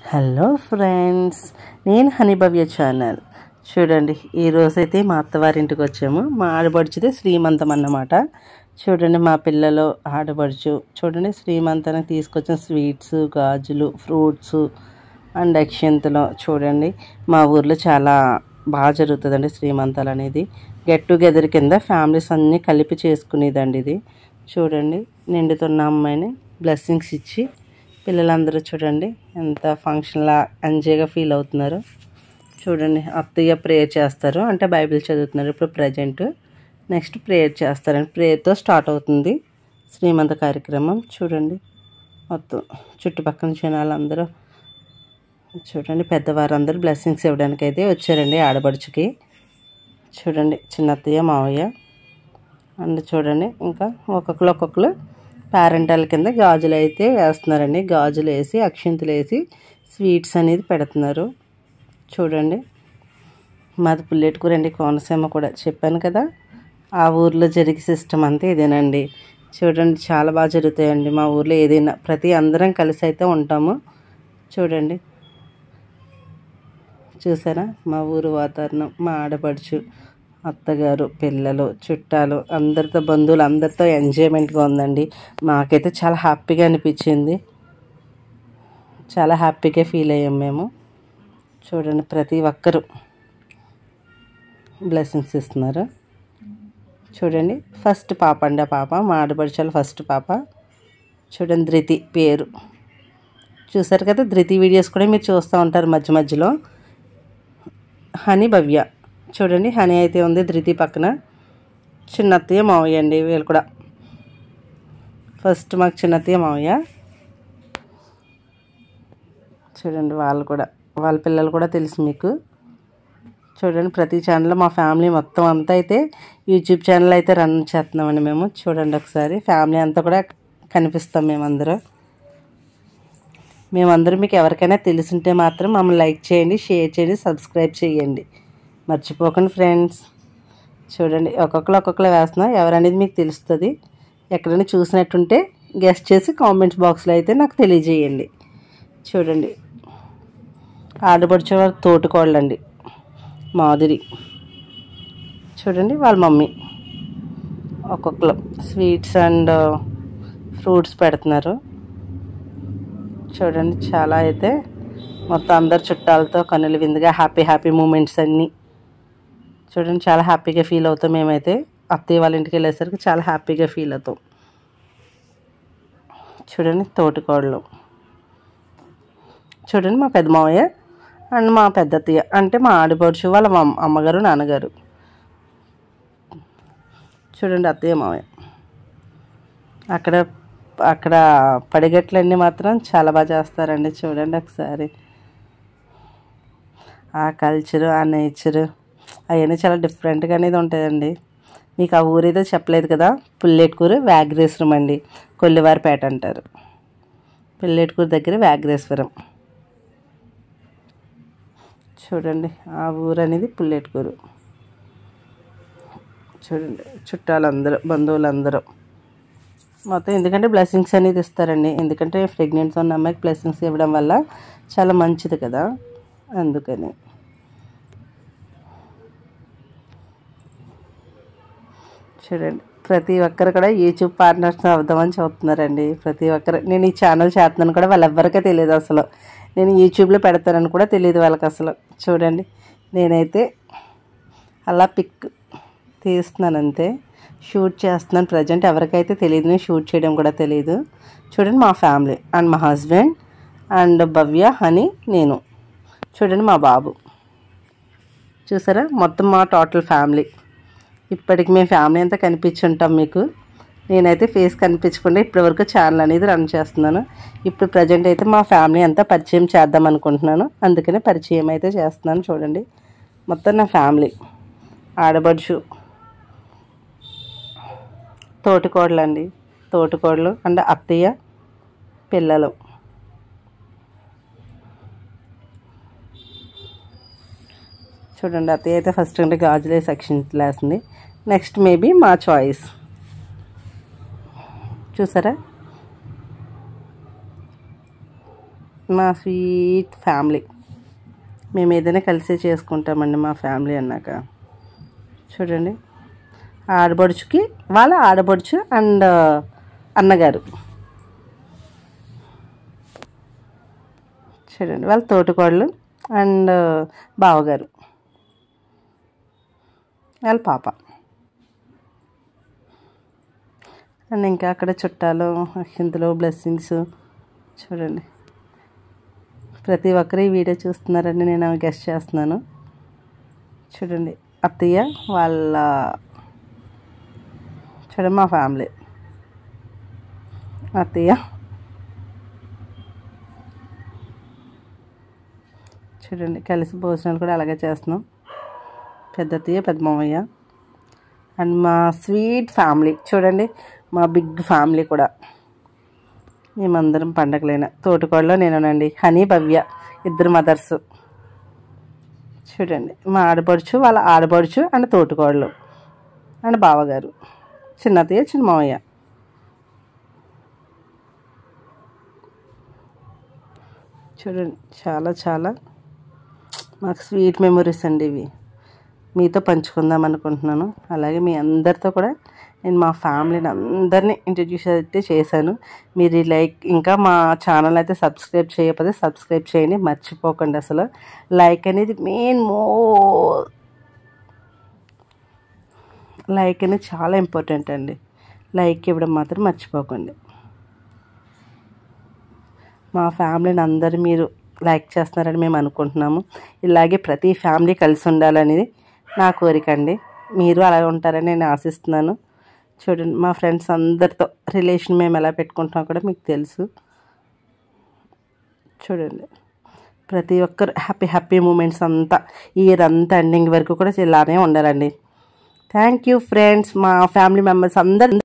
hello friends నేను హనిభవ్య channel చూడండి ఈరోజైతే మా అత్తవారింటికి వచ్చాము మా ఆడబడుచుదే శ్రీమంతం అన్నమాట చూడండి మా పిల్లలు ఆడబడుచు చూడండి శ్రీమంతానికి తీసుకొచ్చిన స్వీట్స్ గాజులు ఫ్రూట్స్ అండ్ అక్షంతలు చూడండి మా ఊర్లో చాలా బాగా జరుగుతుందండి శ్రీమంతాలు అనేది గెట్ టుగెదర్ కింద ఫ్యామిలీస్ అన్నీ కలిపి చేసుకునేదండి ఇది చూడండి నిండుతున్న అమ్మాయిని బ్లెస్సింగ్స్ ఇచ్చి పిల్లలందరూ చూడండి ఎంత ఫంక్షన్లా ఎంజాయ్గా ఫీల్ అవుతున్నారు చూడండి అత్తయ్య ప్రేయర్ చేస్తారు అంటే బైబిల్ చదువుతున్నారు ఇప్పుడు ప్రజెంట్ నెక్స్ట్ ప్రేయర్ చేస్తారండి ప్రేయర్తో స్టార్ట్ అవుతుంది శ్రీమంత కార్యక్రమం చూడండి మొత్తం చుట్టుపక్కల జనాలందరూ చూడండి పెద్దవారందరూ బ్లెస్సింగ్స్ ఇవ్వడానికి అయితే వచ్చారండి ఆడబడుచుకి చూడండి చిన్నత్తయ్య మావయ్య అండ్ చూడండి ఇంకా ఒక్కొక్కరు ఒక్కొక్కరు పేరెంటల్ కింద గాజులు అయితే వేస్తున్నారండి గాజులు వేసి అక్షింతలు వేసి స్వీట్స్ అనేది పెడుతున్నారు చూడండి మాది పుల్లెటూరు అండి కోనసీమ కూడా చెప్పాను కదా ఆ ఊర్లో జరిగే సిస్టమ్ అంతా ఇదేనండి చూడండి చాలా బాగా జరుగుతాయండి మా ఊర్లో ఏదైనా ప్రతి అందరం కలిసి అయితే ఉంటాము చూడండి చూసారా మా ఊరు వాతావరణం మా ఆడపడుచు అత్తగారు పిల్లలు చుట్టాలు అందరితో బంధువులు అందరితో ఎంజాయ్మెంట్గా ఉందండి మాకైతే చాలా హ్యాపీగా అనిపించింది చాలా హ్యాపీగా ఫీల్ అయ్యాం మేము చూడండి ప్రతి ఒక్కరు బ్లెస్సింగ్స్ ఇస్తున్నారు చూడండి ఫస్ట్ పాప అండి ఆ పాప మా ఆడపడిచాలు ఫస్ట్ పాప చూడండి ధృతి పేరు చూసారు కదా ధృతి వీడియోస్ కూడా మీరు చూస్తూ ఉంటారు మధ్య మధ్యలో హనీ భవ్య చూడండి హనీ అయితే ఉంది ధృతి పక్కన చిన్నత్తయ్య మావయ్య అండి వీళ్ళు కూడా ఫస్ట్ మాకు చిన్నత్తయ్య మావయ్య చూడండి వాళ్ళు కూడా వాళ్ళ పిల్లలు కూడా తెలుసు మీకు చూడండి ప్రతి ఛానల్లో మా ఫ్యామిలీ మొత్తం అంతా అయితే యూట్యూబ్ ఛానల్ అయితే రన్ చేస్తున్నామండి మేము చూడండి ఒకసారి ఫ్యామిలీ అంతా కూడా కనిపిస్తాం మేమందరం మేమందరం మీకు ఎవరికైనా తెలుసుంటే మాత్రం మమ్మల్ని లైక్ చేయండి షేర్ చేయండి సబ్స్క్రైబ్ చేయండి మర్చిపోకండి ఫ్రెండ్స్ చూడండి ఒక్కొక్కరు ఒక్కొక్కరు వేస్తున్నా ఎవరనేది మీకు తెలుస్తుంది ఎక్కడైనా చూసినట్టుంటే గెస్ట్ చేసి కామెంట్స్ బాక్స్లో అయితే నాకు తెలియజేయండి చూడండి ఆడపడిచేవారు తోటికోళ్ళండి మాధురి చూడండి వాళ్ళ మమ్మీ ఒక్కొక్కరు స్వీట్స్ అండ్ ఫ్రూట్స్ పెడుతున్నారు చూడండి చాలా అయితే మొత్తం అందరు చుట్టాలతో కనులు విందుగా హ్యాపీ హ్యాపీ మూమెంట్స్ అన్నీ చూడండి చాలా హ్యాపీగా ఫీల్ అవుతాం మేమైతే అత్తయ్య వాళ్ళ ఇంటికి వెళ్ళేసరికి చాలా హ్యాపీగా ఫీల్ అవుతాం చూడండి తోటికోడలు చూడండి మా పెద్ద మావయ్య అండ్ మా పెద్ద అత్తయ్య అంటే మా ఆడపడుచు వాళ్ళ మా అమ్మగారు నాన్నగారు చూడండి అత్తయ్య మావయ్య అక్కడ అక్కడ పడిగట్లన్నీ మాత్రం చాలా బాగా చేస్తారండి చూడండి ఒకసారి ఆ కల్చరు ఆ నేచరు అవన్నీ చాలా డిఫరెంట్గా అనేది ఉంటుందండి మీకు ఆ ఊరేదో చెప్పలేదు కదా పుల్లెటూరు వ్యాఘ్రేశ్వరం అండి కొల్లివారిపేట అంటారు పుల్లెటూరు దగ్గర వ్యాఘ్రేశ్వరం చూడండి ఆ ఊరు అనేది పుల్లెటూరు చూడండి చుట్టాలందరూ బంధువులందరూ మొత్తం ఎందుకంటే బ్లెస్సింగ్స్ అనేది ఇస్తారండి ఎందుకంటే ప్రెగ్నెంట్స్ ఉన్న అమ్మాయికి బ్లెస్సింగ్స్ ఇవ్వడం వల్ల చాలా మంచిది కదా అందుకని చూడండి ప్రతి ఒక్కరు కూడా యూట్యూబ్ పార్ట్నర్స్ అవుదామని చూస్తున్నారండి ప్రతి ఒక్కరు నేను ఈ ఛానల్ చేస్తున్నాను కూడా వాళ్ళెవ్వరికీ తెలియదు అసలు నేను యూట్యూబ్లో పెడతానని కూడా తెలియదు వాళ్ళకి అసలు చూడండి నేనైతే అలా పిక్ తీస్తున్నాను అంతే షూట్ చేస్తున్నాను ప్రజెంట్ ఎవరికైతే తెలియదు నేను షూట్ చేయడం కూడా తెలియదు చూడండి మా ఫ్యామిలీ అండ్ మా హస్బెండ్ అండ్ భవ్య హనీ నేను చూడండి మా బాబు చూసారా మొత్తం మా టోటల్ ఫ్యామిలీ ఇప్పటికి మేము ఫ్యామిలీ అంతా కనిపించుంటాం మీకు నేనైతే ఫేస్ కనిపించకుండా ఇప్పటివరకు ఛానల్ అనేది రన్ చేస్తున్నాను ఇప్పుడు ప్రజెంట్ అయితే మా ఫ్యామిలీ అంతా పరిచయం చేద్దాం అనుకుంటున్నాను అందుకనే పరిచయం అయితే చేస్తున్నాను చూడండి మొత్తం నా ఫ్యామిలీ ఆడబడుచు తోటికోడలు అండి తోటికోడలు అండ్ అత్తయ్య పిల్లలు చూడండి అత్తయ్య అయితే ఫస్ట్ అంటే గాజులే సెక్షన్ వేస్తుంది నెక్స్ట్ మేబీ మా చాయిస్ చూసారా మా స్వీట్ ఫ్యామిలీ మేము ఏదైనా కలిసే చేసుకుంటామండి మా ఫ్యామిలీ అన్నాక చూడండి ఆడబడుచుకి వాళ్ళ ఆడబడుచు అండ్ అన్నగారు చూడండి వాళ్ళ తోటికోడలు అండ్ బావగారు వాళ్ళ పాప అండ్ ఇంకా అక్కడ చుట్టాలు అక్షింతలు బ్లెస్సింగ్స్ చూడండి ప్రతి ఒక్కరు ఈ వీడియో చూస్తున్నారని నేను గెస్ట్ చేస్తున్నాను చూడండి అత్తయ్య వాళ్ళ చూడండి మా ఫ్యామిలీ అత్తయ్య చూడండి కలిసి భోజనాలు కూడా అలాగే చేస్తున్నాం పెద్ద అత్తయ్య పెద్ద మామయ్య అండ్ మా స్వీట్ ఫ్యామిలీ చూడండి మా బిగ్ ఫ్యామిలీ కూడా మేమందరం పండగలైన తోటికోడలో నేనునండి హనీ భవ్య ఇద్దరు మదర్స్ చూడండి మా ఆడపడుచు వాళ్ళ ఆడపడుచు అండ్ తోటికోడలు అండ్ బావగారు చిన్నతయ్య చిన్న మావయ్య చూడండి చాలా చాలా మాకు స్వీట్ మెమరీస్ అండి ఇవి మీతో పంచుకుందాం అనుకుంటున్నాను అలాగే మీ అందరితో కూడా నేను మా ఫ్యామిలీని అందరినీ ఇంట్రడ్యూస్ అయితే చేశాను మీరు లైక్ ఇంకా మా ఛానల్ అయితే సబ్స్క్రైబ్ చేయకపోతే సబ్స్క్రైబ్ చేయండి మర్చిపోకండి అసలు లైక్ అనేది మెయిన్ మో లైక్ అనేది చాలా ఇంపార్టెంట్ అండి లైక్ ఇవ్వడం మాత్రం మర్చిపోకండి మా ఫ్యామిలీని అందరూ మీరు లైక్ చేస్తున్నారని మేము అనుకుంటున్నాము ఇలాగే ప్రతి ఫ్యామిలీ కలిసి ఉండాలనేది నా కోరిక అండి మీరు అలా ఉంటారని నేను ఆశిస్తున్నాను చూడండి మా ఫ్రెండ్స్ అందరితో రిలేషన్ మేము ఎలా పెట్టుకుంటామో కూడా మీకు తెలుసు చూడండి ప్రతి ఒక్కరు హ్యాపీ హ్యాపీ మూమెంట్స్ అంతా ఇయర్ అంతా ఎండింగ్ వరకు కూడా ఇలానే ఉండాలండి థ్యాంక్ యూ ఫ్రెండ్స్ మా ఫ్యామిలీ మెంబర్స్ అందరు